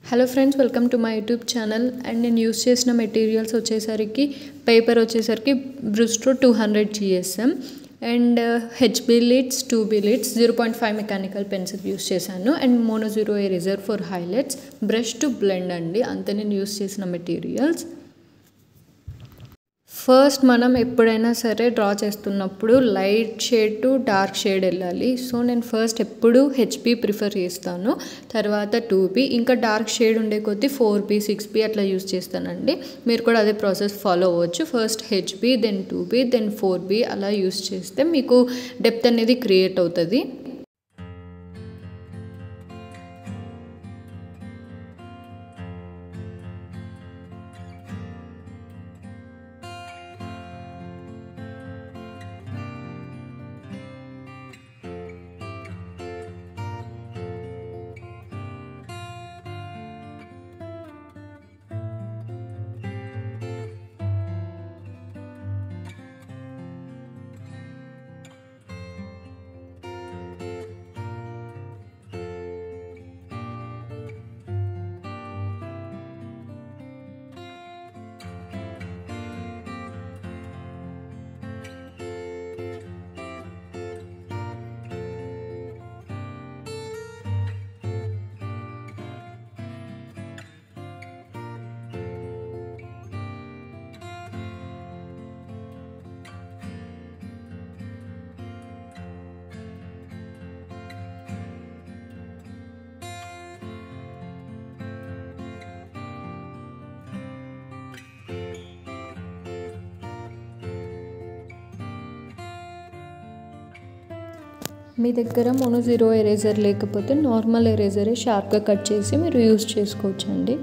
hello friends welcome to my YouTube channel and నేను use చేసిన materials వచ్చేసరికి paper వచ్చేసరికి Bristol two hundred GSM and HB leads two B leads zero point five mechanical pencil use చేశాను and mono zero a reserve for highlights brush to blend అండి అంతే నేను use చేసిన materials first మనం ఎప్పుడైనా సరే డ్రా చేస్తున్నప్పుడు light shade to dark shade వెళ్ళాలి సో నేను ఫస్ట్ ఎప్పుడు హెచ్బి ప్రిఫర్ చేస్తాను తర్వాత టూ బి ఇంకా డార్క్ షేడ్ ఉండే కొద్దీ ఫోర్ బి సిక్స్ బి అట్లా యూస్ చేస్తానండి మీరు కూడా అదే ప్రాసెస్ ఫాలో అవ్వచ్చు first HB then two B then four B అలా యూస్ చేస్తే మీకు డెప్త్ అనేది క్రియేట్ అవుతుంది మీ దగ్గర మోనో జీరో ఎరేజర్ లేకపోతే నార్మల్ ఎరేజరే షార్ప్గా కట్ చేసి మీరు యూస్ చేసుకోవచ్చండి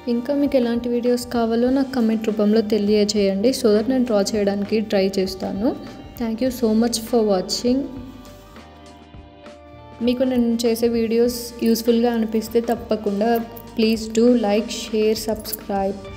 ఇంకా మీకు ఎలాంటి వీడియోస్ కావాలో నాకు కమెంట్ రూపంలో తెలియజేయండి సో దట్ నేను డ్రా చేయడానికి ట్రై చేస్తాను thank you so much for watching మీకు నేను చేసే వీడియోస్ యూస్ఫుల్గా అనిపిస్తే తప్పకుండా please do like share subscribe